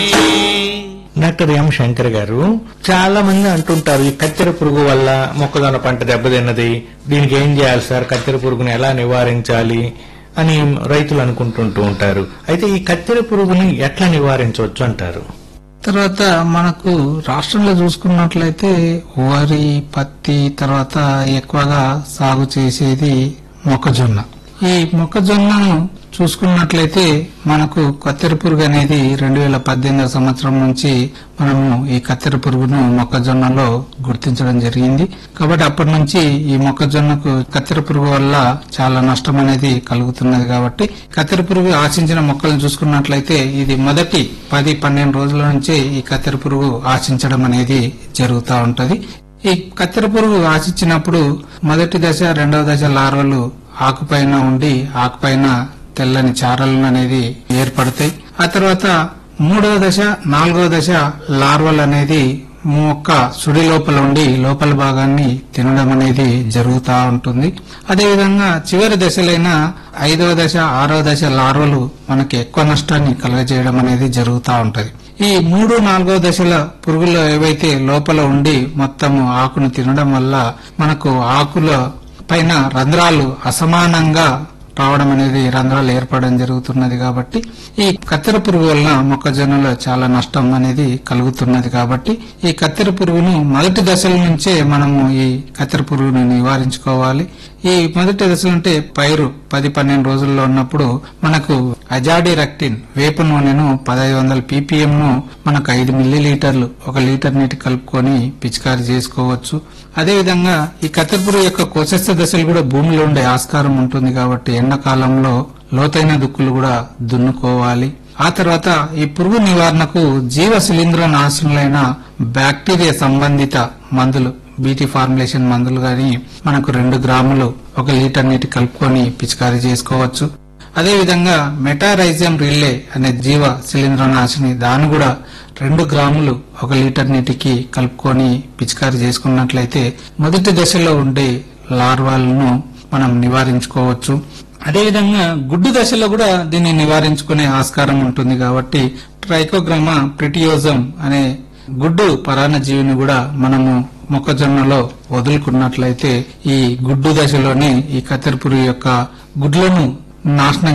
doctor M Shankar గారు చాలా మంది అంటుంటారు ఈ కత్తెర పురుగు వల్ల మొక్కజొన్న పంట దెబ్బతిన్నది దీనికి ఏం చేయాలి సార్ కత్తెర పురుగుని ఎలా నివారించాలి అని రైతులు అనుకుంటుంటూ ఉంటారు అయితే ఈ కత్తెర పురుగుని ఎట్లా నివారించవచ్చు అంటారు తర్వాత మనకు రాష్ట్రంలో చూసుకున్నట్లయితే వరి పత్తి తర్వాత ఎక్కువగా సాగు చేసేది మొక్కజొన్న ఈ మొక్కజొన్నను చూసుకున్నట్లయితే మనకు కత్తెర పురుగు అనేది రెండు వేల పద్దెనిమిదవ సంవత్సరం నుంచి మనము ఈ కత్తెర పురుగును మొక్కజొన్నలో గుర్తించడం జరిగింది కాబట్టి అప్పటి నుంచి ఈ మొక్కజొన్నకు కత్తెర పురుగు వల్ల చాలా నష్టం అనేది కలుగుతున్నది కాబట్టి కత్తెర పురుగు ఆశించిన మొక్కలను చూసుకున్నట్లయితే ఇది మొదటి పది పన్నెండు రోజుల నుంచి ఈ కత్తెర పురుగు ఆశించడం అనేది జరుగుతూ ఉంటది ఈ కత్తెర పురుగు ఆశించినప్పుడు మొదటి దశ రెండవ దశ లార్వలు ఆకుపైన ఉండి ఆకుపైన తెల్లని చారలు అనేది ఏర్పడతాయి ఆ తర్వాత మూడవ దశ నాలుగవ దశ లార్వల్ అనేది మొక్క సుడి లోపల ఉండి లోపల భాగాన్ని తినడం అనేది జరుగుతూ ఉంటుంది అదేవిధంగా చివరి దశలైన ఐదవ దశ ఆరవ దశ లార్వలు మనకి ఎక్కువ నష్టాన్ని కలుగజేయడం అనేది జరుగుతూ ఉంటది ఈ మూడు నాలుగో దశల పురుగులు ఏవైతే లోపల ఉండి మొత్తము ఆకును తినడం వల్ల మనకు ఆకుల పైన రంధ్రాలు అసమానంగా రావడం అనేది రంధ్రాలు ఏర్పడడం జరుగుతున్నది కాబట్టి ఈ కత్తెర పురుగు వలన మొక్కజొన్నలో చాలా నష్టం అనేది కలుగుతున్నది కాబట్టి ఈ కత్తెర పురుగును మొదటి దశల నుంచే మనము ఈ కత్తెర పురుగును నివారించుకోవాలి ఈ మొదటి దశలు అంటే పైరు పది పన్నెండు రోజుల్లో ఉన్నప్పుడు మనకు అజాడి రెక్టిన్ వేప నూనెను పదహైదు వందల పీపీఎం ను మనకు ఐదు మిల్లీ లీటర్లు ఒక లీటర్ నీటి కలుపుకొని పిచికారి చేసుకోవచ్చు అదేవిధంగా ఈ కత్తెరపురు యొక్క కోశస్థ దశలు కూడా భూమిలో ఉండే ఆస్కారం ఉంటుంది కాబట్టి ఎండాకాలంలో లోతైన దుక్కులు కూడా దున్నుకోవాలి ఆ తర్వాత ఈ పురుగు నివారణకు జీవ శిలీంద్ర నాశనులైన బ్యాక్టీరియా సంబంధిత మందులు బీటీ ఫార్ములేషన్ మందులు గాని మనకు రెండు గ్రాములు ఒక లీటర్ నీటి కలుపుకొని పిచికారీ చేసుకోవచ్చు అదేవిధంగా మెటారైజం రిల్లే అనే జీవ శిలీంద్రనాశిని దాన్ని కూడా రెండు గ్రాములు ఒక లీటర్ నీటికి కలుపుకొని పిచికారీ చేసుకున్నట్లయితే మొదటి దశలో ఉండే లార్వాలను మనం నివారించుకోవచ్చు అదేవిధంగా గుడ్డు దశలో కూడా దీన్ని నివారించుకునే ఆస్కారం ఉంటుంది కాబట్టి ట్రైకోగ్రామా ప్రిటియోజం అనే గుడ్డు పరాన్నజీవిని కూడా మనము మొక్కజొన్నలో వదులుకున్నట్లయితే ఈ గుడ్డు దశలోనే ఈ కత్తెర పురుగు యొక్క గుడ్లను నాశనం